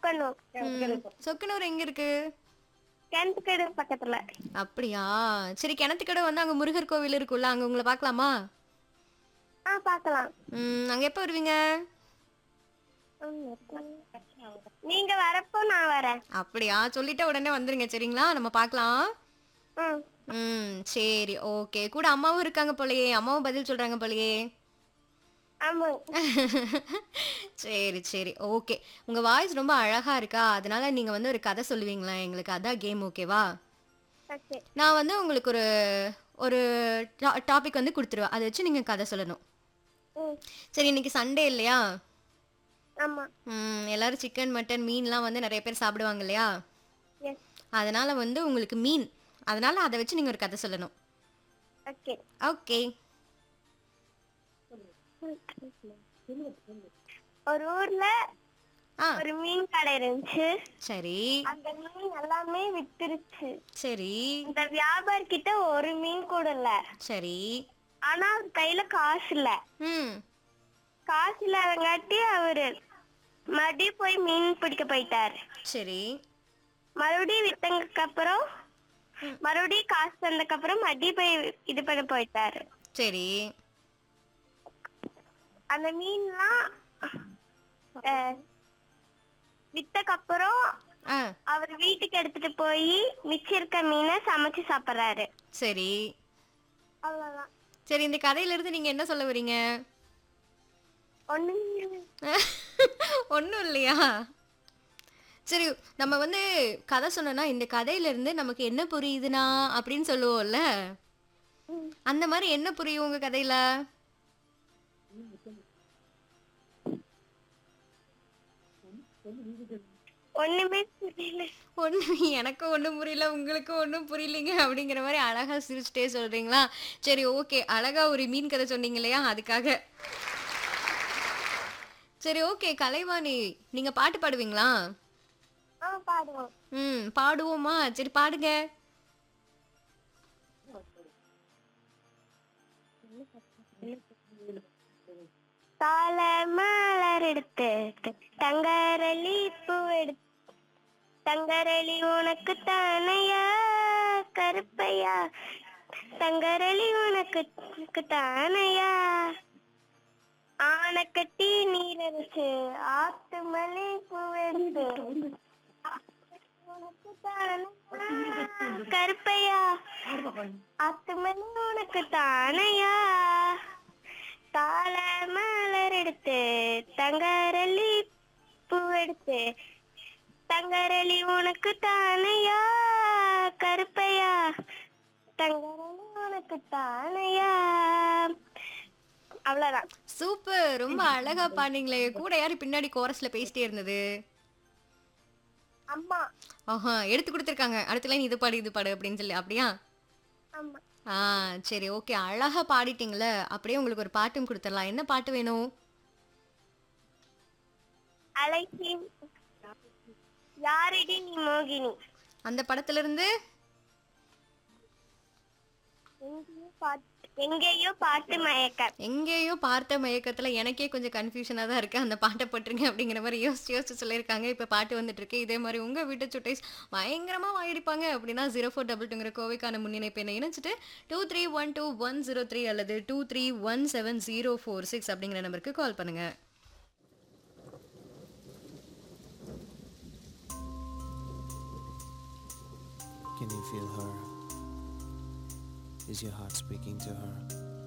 சொக்கனூர் ம், சொக்கனூர் எங்க இருக்கு கிணத்துக்கடை பக்கத்துல அப்படியா சரி கிணத்துக்கடை வந்து அங்க முருகர் கோவில் இருக்குல்ல அங்க உங்களை பார்க்கலாமா ஆ பார்க்கலாம் ம், அங்க எப்போ வருவீங்க நீங்க வரப்போ நான் வரேன் அப்படியா சொல்லிட்ட உடனே வந்துருங்க சரிங்களா நம்ம பார்க்கலாம் ம் ம் சரி ஓகே கூட அம்மாவும் இருக்காங்க போலயே அம்மாவும் பதில் சொல்றாங்க போலயே ஆமாங்க சரி சரி ஓகே உங்க வாய்ஸ் ரொம்ப அழகா இருக்கா அதனால நீங்க வந்து ஒரு கதை சொல்லுவீங்களா எங்களுக்கு அதான் கேம் ஓகேவா ஓகே நான் வந்து உங்களுக்கு ஒரு ஒரு டாபிக் வந்து கொடுத்துருவேன் அதை வச்சு நீங்க கதை சொல்லணும் ம் சரி இன்னைக்கு சண்டே இல்லையா ஆமா ம், எல்லாரும் சிக்கன் மட்டன் மீன்லாம் வந்து நிறைய பேர் சாப்பிடுவாங்க இல்லையா எஸ் அதனால வந்து உங்களுக்கு மீன் அதனால அதை வச்சு நீங்க ஒரு கதை சொல்லணும் ஓகே ஓகே ஒரு ஊர்ல ஆ ஒரு மீன் கடை இருந்துச்சு சரி அந்த மீன் எல்லாமே வித்துருச்சு சரி இந்த வியாபாரி கிட்ட ஒரு மீன் கூட இல்ல சரி ஆனா அவர் கையில காசு இல்ல ம் காசு இல்லாதங்காட்டி அவரு மறுபடியும் போய் மீன் பிடிக்க போயிட்டாரு சரி மறுபடியும் வித்ததுக்கு அப்புறம் மறுபடியும் காசு தந்ததுக்கு அப்புறம் மறுபடியும் போய் இது பண்ண போயிட்டாரு சரி அந்த மீன்லாம் அஹ், வித்தக்கு அப்புறம் ஆ அவர் வீட்டுக்கு எடுத்துட்டு போய் மிச்சம் இருக்க மீனை சமைச்சு சாப்பிடுறாரு சரி அவ்வளவுதான் சரி இந்த கதையில இருந்து நீங்க என்ன சொல்ல வரீங்க ஒண்ணு ஒன்றும் இல்லையா சரி நம்ம வந்து கதை சொன்னோம்னா இந்த கதையில இருந்து நமக்கு என்ன புரியுதுனா அப்படின்னு சொல்லுவோம்ல அந்த மாதிரி என்ன புரியும் உங்க கதையில ஒண்ணுமே புரியல ஒண்ணு எனக்கும் ஒன்றும் புரியல உங்களுக்கும் ஒன்றும் புரியலைங்க அப்படிங்கிற மாதிரி அழகா சிரிச்சுட்டே சொல்றீங்களா சரி ஓகே அழகா ஒரு மீன் கதை சொன்னீங்க இல்லையா அதுக்காக சரி ஓகே கலைவாணி நீங்க பாட்டு பாடுவீங்களா ஆ பாடுவோம் ம் பாடுவோமா சரி பாடுங்க தாள மலர் எடுத்து தங்கரளி பூ எடுத்து தங்கரளி உனக்கு தானையா கருப்பையா தங்கரளி உனக்கு உனக்கு தானையா ஆனை கட்டி நீர் அடிச்சு ஆத்து மலை பூ எடுத்து உனக்கு தானையா கருப்பையா ஆத்து மலை உனக்கு தானையா தாள மலர் எடுத்து தங்கரளி பூ எடுத்து தங்கரளி உனக்கு தானையா கருப்பையா தங்கரளி உனக்கு தானையா அவ்வளவுதான் சூப்பர் ரொம்ப அழகா பாடுனீங்களே கூட யாரு பின்னாடி கோரஸ்ல பேசிட்டே இருந்தது அம்மா ஆஹா எடுத்து கொடுத்துருக்காங்க அடுத்த லைன் இது பாடு இது பாடு அப்படின்னு சொல்லி அப்படியா அம்மா ஆ சரி ஓகே அழகா பாடிட்டீங்களே அப்படியே உங்களுக்கு ஒரு பாட்டும் கொடுத்துடலாம் என்ன பாட்டு வேணும் அழைச்சி யாரிடி நீ மோகினி அந்த படத்துல இருந்து எங்கேயோ பாட்டு எங்கேயோ பாட்டு மயக்க எங்கேயோ பார்த்த மயக்கத்துல எனக்கே கொஞ்சம் கன்ஃபியூஷனா தான் இருக்கு அந்த பாட்டை போட்டுருங்க அப்படிங்கிற மாதிரி யோசிச்சு யோசிச்சு சொல்லியிருக்காங்க இப்ப பாட்டு வந்துட்டு இருக்கு இதே மாதிரி உங்க வீட்டு சுட்டைஸ் பயங்கரமா வாங்கிருப்பாங்க அப்படின்னா ஜீரோ ஃபோர் டபுள் டூங்கிற கோவைக்கான முன்னிணைப்பு என்ன இணைச்சிட்டு two three one two one zero three அல்லது two three one seven zero four six அப்படிங்கிற நம்பருக்கு கால் பண்ணுங்க Can you feel her? Is your heart speaking to her?